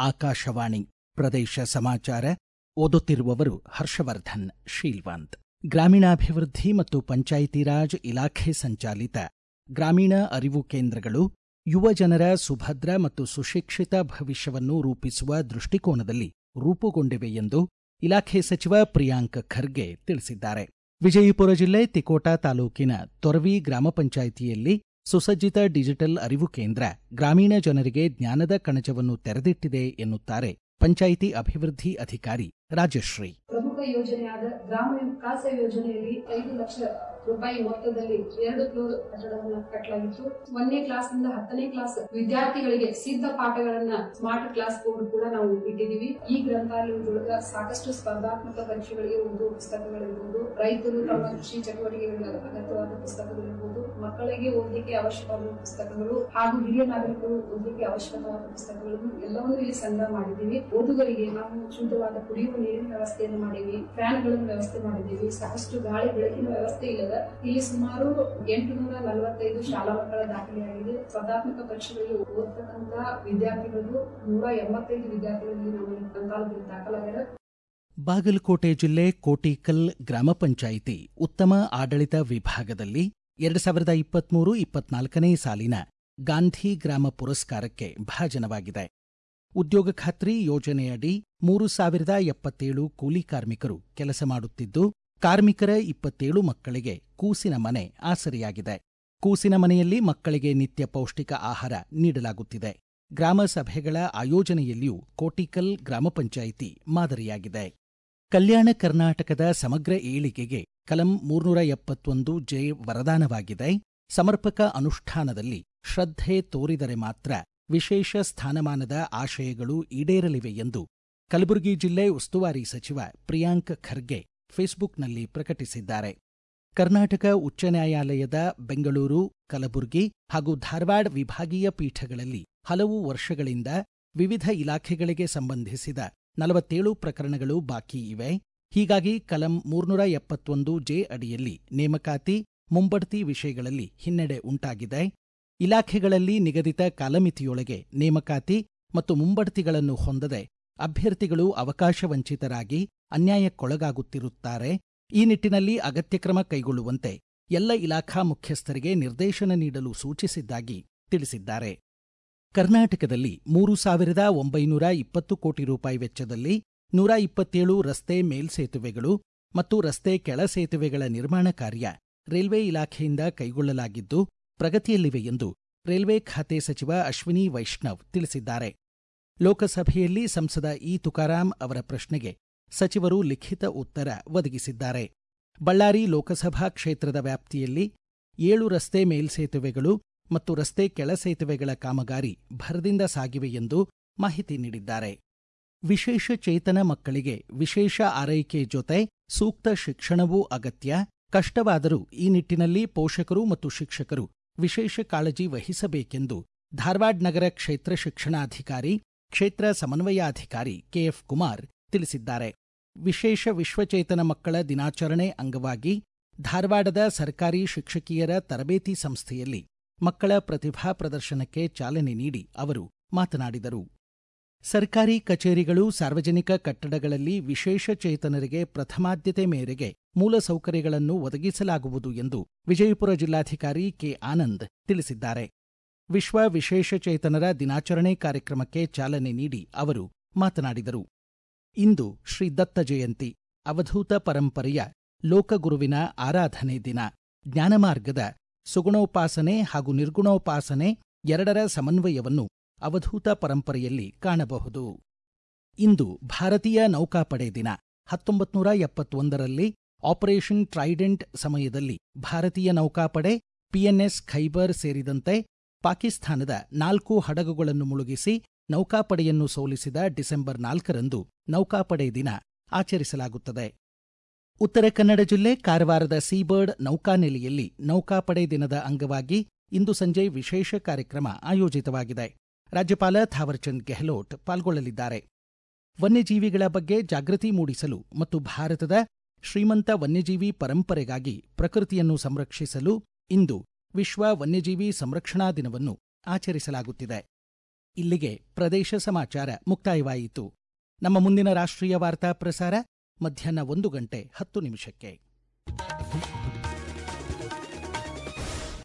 ಆಕಾಶವಾಣಿ ಪ್ರದೇಶ ಸಮಾಚಾರ ಓದುತ್ತಿರುವವರು ಹರ್ಷವರ್ಧನ್ ಶೀಲ್ವಂತ್ ಗ್ರಾಮೀಣಾಭಿವೃದ್ಧಿ ಮತ್ತು ಪಂಚಾಯಿತಿ ರಾಜ್ ಇಲಾಖೆ ಸಂಚಾಲಿತ ಗ್ರಾಮೀಣ ಅರಿವು ಕೇಂದ್ರಗಳು ಯುವ ಜನರ ಸುಭದ್ರ ಮತ್ತು ಸುಶಿಕ್ಷಿತ ಭವಿಷ್ಯವನ್ನು ರೂಪಿಸುವ ದೃಷ್ಟಿಕೋನದಲ್ಲಿ ರೂಪುಗೊಂಡಿವೆ ಎಂದು ಇಲಾಖೆ ಸಚಿವ ಪ್ರಿಯಾಂಕ್ ಖರ್ಗೆ ತಿಳಿಸಿದ್ದಾರೆ ವಿಜಯಪುರ ಜಿಲ್ಲೆ ತಿಕೋಟಾ ತಾಲೂಕಿನ ತೊರವಿ ಗ್ರಾಮ ಪಂಚಾಯಿತಿಯಲ್ಲಿ ಸುಸಜ್ಜಿತ ಡಿಜಿಟಲ್ ಅರಿವು ಕೇಂದ್ರ ಗ್ರಾಮೀಣ ಜನರಿಗೆ ಜ್ಞಾನದ ಕಣಜವನ್ನು ತೆರೆದಿಟ್ಟಿದೆ ಎನ್ನುತ್ತಾರೆ ಪಂಚಾಯಿತಿ ಅಭಿವೃದ್ಧಿ ಅಧಿಕಾರಿ ರಾಜಶ್ರೀ ಪ್ರಮುಖ ಯೋಜನೆಯಾದ ಗ್ರಾಮ ವಿಕಾಸ ಯೋಜನೆಯಲ್ಲಿ ಐದು ಲಕ್ಷ ರೂಪಾಯಿ ಮೊತ್ತದಲ್ಲಿ ಎರಡು ಫ್ಲೋರ್ ಕಟ್ಟಡವನ್ನು ಕಟ್ಟಲಾಗಿತ್ತು ಒಂದನೇ ಕ್ಲಾಸ್ ನಿಂದ ಹತ್ತನೇ ಕ್ಲಾಸ್ ವಿದ್ಯಾರ್ಥಿಗಳಿಗೆ ಸಿದ್ಧ ಪಾಠಗಳನ್ನ ಸ್ಮಾರ್ಟ್ ಕ್ಲಾಸ್ ಬೋರ್ಡ್ ಕೂಡ ನಾವು ಇಟ್ಟಿದ್ದೀವಿ ಈ ಗ್ರಂಥಾಲಯದೊಳಗ ಸಾಕಷ್ಟು ಸ್ಪರ್ಧಾತ್ಮಕ ಪರೀಕ್ಷೆಗಳಿಗೆ ಒಂದು ಪುಸ್ತಕಗಳಿರ್ಬೋದು ರೈತರು ತಮ್ಮ ಕೃಷಿ ಚಟುವಟಿಕೆಗಳಿಗೆ ಅಗತ್ಯವಾದ ಪುಸ್ತಕಗಳಿರ್ಬೋದು ಮಕ್ಕಳಿಗೆ ಓದಲಿಕ್ಕೆ ಅವಶ್ಯಕವಾದ ಪುಸ್ತಕಗಳು ಹಾಗೂ ಹಿರಿಯ ನಾಗರಿಕರು ಓದಲಿಕ್ಕೆ ಅವಶ್ಯಕವಾದ ಪುಸ್ತಕಗಳನ್ನು ಎಲ್ಲವನ್ನೂ ಇಲ್ಲಿ ಸಂಗ್ರಹ ಮಾಡಿದ್ದೀವಿ ಓದುಗರಿಗೆ ನಾವು ಶುದ್ಧವಾದ ಕುಡಿಯುವ ನೀರಿನ ವ್ಯವಸ್ಥೆಯನ್ನು ಮಾಡೀವಿ ಫ್ಯಾನ್ಗಳನ್ನು ವ್ಯವಸ್ಥೆ ಮಾಡಿದ್ದೀವಿ ಸಾಕಷ್ಟು ಗಾಳಿ ಬೆಳಕಿನ ವ್ಯವಸ್ಥೆ ಇಲ್ಲದ ಇಲ್ಲಿ ಸುಮಾರು ಎಂಟುನೂರ ನಲವತ್ತೈದು ಶಾಲಾ ಮಕ್ಕಳ ದಾಖಲೆಯಾಗಿದೆ ಸ್ಪರ್ಧಾತ್ಮಕ ಪರೀಕ್ಷೆಗಳಿಗೆ ಓದತಕ್ಕಂತ ವಿದ್ಯಾರ್ಥಿಗಳು ನೂರ ಎಂಬತ್ತೈದು ವಿದ್ಯಾರ್ಥಿಗಳಿಗೆ ನಮ್ಮ ಗ್ರಂಥಾಲಯದಲ್ಲಿ ದಾಖಲಾಗ್ಯಾರ ಬಾಗಲಕೋಟೆ ಜಿಲ್ಲೆ ಕೋಟಿಕಲ್ ಗ್ರಾಮ ಪಂಚಾಯಿತಿ ಉತ್ತಮ ಆಡಳಿತ ವಿಭಾಗದಲ್ಲಿ ಎರಡು ಸಾವಿರದ ಇಪ್ಪತ್ಮೂರು ಇಪ್ಪತ್ನಾಲ್ಕನೇ ಸಾಲಿನ ಗಾಂಧಿ ಗ್ರಾಮ ಪುರಸ್ಕಾರಕ್ಕೆ ಭಾಜನವಾಗಿದೆ ಉದ್ಯೋಗ ಖಾತ್ರಿ ಯೋಜನೆಯಡಿ ಮೂರು ಸಾವಿರದ ಎಪ್ಪತ್ತೇಳು ಕೂಲಿ ಕಾರ್ಮಿಕರು ಕೆಲಸ ಮಾಡುತ್ತಿದ್ದು ಕಾರ್ಮಿಕರ ಇಪ್ಪತ್ತೇಳು ಮಕ್ಕಳಿಗೆ ಕೂಸಿನ ಮನೆ ಆಸರೆಯಾಗಿದೆ ಕೂಸಿನ ಮನೆಯಲ್ಲಿ ಮಕ್ಕಳಿಗೆ ನಿತ್ಯ ಪೌಷ್ಟಿಕ ಆಹಾರ ನೀಡಲಾಗುತ್ತಿದೆ ಗ್ರಾಮ ಸಭೆಗಳ ಆಯೋಜನೆಯಲ್ಲಿಯೂ ಕೋಟಿಕಲ್ ಗ್ರಾಮ ಪಂಚಾಯಿತಿ ಮಾದರಿಯಾಗಿದೆ ಕಲ್ಯಾಣ ಕರ್ನಾಟಕದ ಸಮಗ್ರ ಏಳಿಗೆಗೆ ಕಲಂ ಮೂರ್ನೂರ ಎಪ್ಪತ್ತೊಂದು ಜೆ ವರದಾನವಾಗಿದೆ ಸಮರ್ಪಕ ಅನುಷ್ಠಾನದಲ್ಲಿ ಶ್ರದ್ಧೆ ತೋರಿದರೆ ಮಾತ್ರ ವಿಶೇಷ ಸ್ಥಾನಮಾನದ ಆಶಯಗಳು ಈಡೇರಲಿವೆ ಎಂದು ಕಲಬುರಗಿ ಜಿಲ್ಲೆ ಉಸ್ತುವಾರಿ ಸಚಿವ ಪ್ರಿಯಾಂಕ್ ಖರ್ಗೆ ಫೇಸ್ಬುಕ್ನಲ್ಲಿ ಪ್ರಕಟಿಸಿದ್ದಾರೆ ಕರ್ನಾಟಕ ಉಚ್ಚ ನ್ಯಾಯಾಲಯದ ಬೆಂಗಳೂರು ಕಲಬುರಗಿ ಹಾಗೂ ಧಾರವಾಡ ವಿಭಾಗೀಯ ಪೀಠಗಳಲ್ಲಿ ಹಲವು ವರ್ಷಗಳಿಂದ ವಿವಿಧ ಇಲಾಖೆಗಳಿಗೆ ಸಂಬಂಧಿಸಿದ ನಲವತ್ತೇಳು ಪ್ರಕರಣಗಳು ಬಾಕಿ ಇವೆ ಹೀಗಾಗಿ ಕಲಂ ಮೂರ್ನೂರ ಎಪ್ಪತ್ತೊಂದು ಜೆ ಅಡಿಯಲ್ಲಿ ನೇಮಕಾತಿ ಮುಂಬಡ್ತಿ ವಿಷಯಗಳಲ್ಲಿ ಹಿನ್ನಡೆ ಉಂಟಾಗಿದೆ ಇಲಾಖೆಗಳಲ್ಲಿ ನಿಗದಿತ ಕಾಲಮಿತಿಯೊಳಗೆ ನೇಮಕಾತಿ ಮತ್ತು ಮುಂಬಡ್ತಿಗಳನ್ನು ಹೊಂದದೆ ಅಭ್ಯರ್ಥಿಗಳು ಅವಕಾಶ ವಂಚಿತರಾಗಿ ಅನ್ಯಾಯಕ್ಕೊಳಗಾಗುತ್ತಿರುತ್ತಾರೆ ಈ ನಿಟ್ಟಿನಲ್ಲಿ ಅಗತ್ಯ ಕ್ರಮ ಕೈಗೊಳ್ಳುವಂತೆ ಎಲ್ಲ ಇಲಾಖಾ ಮುಖ್ಯಸ್ಥರಿಗೆ ನಿರ್ದೇಶನ ನೀಡಲು ಸೂಚಿಸಿದ್ದಾಗಿ ತಿಳಿಸಿದ್ದಾರೆ ಕರ್ನಾಟಕದಲ್ಲಿ ಮೂರು ಸಾವಿರದ ಒಂಬೈನೂರ ಇಪ್ಪತ್ತು ಕೋಟಿ ರೂಪಾಯಿ ವೆಚ್ಚದಲ್ಲಿ ನೂರ ಇಪ್ಪತ್ತೇಳು ರಸ್ತೆ ಮೇಲ್ಸೇತುವೆಗಳು ಮತ್ತು ರಸ್ತೆ ಕೆಳ ಸೇತುವೆಗಳ ನಿರ್ಮಾಣ ಕಾರ್ಯ ರೈಲ್ವೆ ಇಲಾಖೆಯಿಂದ ಕೈಗೊಳ್ಳಲಾಗಿದ್ದು ಪ್ರಗತಿಯಲ್ಲಿವೆ ಎಂದು ರೈಲ್ವೆ ಖಾತೆ ಸಚಿವ ಅಶ್ವಿನಿ ವೈಷ್ಣವ್ ತಿಳಿಸಿದ್ದಾರೆ ಲೋಕಸಭೆಯಲ್ಲಿ ಸಂಸದ ಇ ತುಕಾರಾಂ ಅವರ ಪ್ರಶ್ನೆಗೆ ಸಚಿವರು ಲಿಖಿತ ಉತ್ತರ ಒದಗಿಸಿದ್ದಾರೆ ಬಳ್ಳಾರಿ ಲೋಕಸಭಾ ಕ್ಷೇತ್ರದ ವ್ಯಾಪ್ತಿಯಲ್ಲಿ ಏಳು ರಸ್ತೆ ಮೇಲ್ಸೇತುವೆಗಳು ಮತ್ತು ರಸ್ತೆ ಕೆಳ ಸೇತುವೆಗಳ ಕಾಮಗಾರಿ ಭರದಿಂದ ಸಾಗಿವೆ ಎಂದು ಮಾಹಿತಿ ನೀಡಿದ್ದಾರೆ ವಿಶೇಷ ಚೇತನ ಮಕ್ಕಳಿಗೆ ವಿಶೇಷ ಆರೈಕೆ ಜೊತೆ ಸೂಕ್ತ ಶಿಕ್ಷಣವೂ ಅಗತ್ಯ ಕಷ್ಟವಾದರೂ ಈ ನಿಟ್ಟಿನಲ್ಲಿ ಪೋಷಕರು ಮತ್ತು ಶಿಕ್ಷಕರು ವಿಶೇಷ ಕಾಳಜಿ ವಹಿಸಬೇಕೆಂದು ಧಾರವಾಡ ನಗರ ಕ್ಷೇತ್ರ ಶಿಕ್ಷಣಾಧಿಕಾರಿ ಕ್ಷೇತ್ರ ಸಮನ್ವಯಾಧಿಕಾರಿ ಕೆಎಫ್ ಕುಮಾರ್ ತಿಳಿಸಿದ್ದಾರೆ ವಿಶೇಷ ವಿಶ್ವಚೇತನ ಮಕ್ಕಳ ದಿನಾಚರಣೆ ಅಂಗವಾಗಿ ಧಾರವಾಡದ ಸರ್ಕಾರಿ ಶಿಕ್ಷಕಿಯರ ತರಬೇತಿ ಸಂಸ್ಥೆಯಲ್ಲಿ ಮಕ್ಕಳ ಪ್ರತಿಭಾ ಪ್ರದರ್ಶನಕ್ಕೆ ಚಾಲನೆ ನೀಡಿ ಅವರು ಮಾತನಾಡಿದರು ಸರ್ಕಾರಿ ಕಚೇರಿಗಳು ಸಾರ್ವಜನಿಕ ಕಟ್ಟಡಗಳಲ್ಲಿ ವಿಶೇಷ ಚೇತನರಿಗೆ ಪ್ರಥಮಾದ್ಯತೆ ಮೇರೆಗೆ ಮೂಲಸೌಕರ್ಯಗಳನ್ನು ಒದಗಿಸಲಾಗುವುದು ಎಂದು ವಿಜಯಪುರ ಜಿಲ್ಲಾಧಿಕಾರಿ ಕೆ ಆನಂದ್ ತಿಳಿಸಿದ್ದಾರೆ ವಿಶ್ವ ವಿಶೇಷಚೇತನರ ದಿನಾಚರಣೆ ಕಾರ್ಯಕ್ರಮಕ್ಕೆ ಚಾಲನೆ ನೀಡಿ ಅವರು ಮಾತನಾಡಿದರು ಇಂದು ಶ್ರೀ ದತ್ತ ಜಯಂತಿ ಅವಧೂತ ಪರಂಪರೆಯ ಲೋಕಗುರುವಿನ ಆರಾಧನೆ ದಿನ ಜ್ಞಾನಮಾರ್ಗದ ಸುಗುಣೋಪಾಸನೆ ಹಾಗೂ ನಿರ್ಗುಣೋಪಾಸನೆ ಎರಡರ ಸಮನ್ವಯವನ್ನು ಅವಧೂತ ಪರಂಪರೆಯಲ್ಲಿ ಕಾಣಬಹುದು ಇಂದು ಭಾರತೀಯ ನೌಕಾಪಡೆ ದಿನ ಹತ್ತೊಂಬತ್ತು ನೂರ ಎಪ್ಪತ್ತೊಂದರಲ್ಲಿ ಆಪರೇಷನ್ ಟ್ರೈಡೆಂಟ್ ಸಮಯದಲ್ಲಿ ಭಾರತೀಯ ನೌಕಾಪಡೆ ಪಿಎನ್ಎಸ್ ಖೈಬರ್ ಸೇರಿದಂತೆ ಪಾಕಿಸ್ತಾನದ ನಾಲ್ಕು ಹಡಗುಗಳನ್ನು ಮುಳುಗಿಸಿ ನೌಕಾಪಡೆಯನ್ನು ಸೋಲಿಸಿದ ಡಿಸೆಂಬರ್ ನಾಲ್ಕರಂದು ನೌಕಾಪಡೆ ದಿನ ಆಚರಿಸಲಾಗುತ್ತದೆ ಉತ್ತರ ಕನ್ನಡ ಜಿಲ್ಲೆ ಕಾರವಾರದ ಸೀಬರ್ಡ್ ನೌಕಾನೆಲೆಯಲ್ಲಿ ನೌಕಾಪಡೆ ದಿನದ ಅಂಗವಾಗಿ ಇಂದು ಸಂಜೆ ವಿಶೇಷ ಕಾರ್ಯಕ್ರಮ ಆಯೋಜಿತವಾಗಿದೆ ರಾಜ್ಯಪಾಲ ಥಾವರ್ಚಂದ್ ಗೆಹ್ಲೋಟ್ ಪಾಲ್ಗೊಳ್ಳಲಿದ್ದಾರೆ ವನ್ಯಜೀವಿಗಳ ಬಗ್ಗೆ ಜಾಗೃತಿ ಮೂಡಿಸಲು ಮತ್ತು ಭಾರತದ ಶ್ರೀಮಂತ ವನ್ಯಜೀವಿ ಪರಂಪರೆಗಾಗಿ ಪ್ರಕೃತಿಯನ್ನು ಸಂರಕ್ಷಿಸಲು ಇಂದು ವಿಶ್ವ ವನ್ಯಜೀವಿ ಸಂರಕ್ಷಣಾ ದಿನವನ್ನು ಆಚರಿಸಲಾಗುತ್ತಿದೆ ಇಲ್ಲಿಗೆ ಪ್ರದೇಶ ಸಮಾಚಾರ ಮುಕ್ತಾಯವಾಯಿತು ನಮ್ಮ ಮುಂದಿನ ರಾಷ್ಟ್ರೀಯ ವಾರ್ತಾ ಪ್ರಸಾರ ಮಧ್ಯಾಹ್ನ ಒಂದು ಗಂಟೆ ಹತ್ತು ನಿಮಿಷಕ್ಕೆ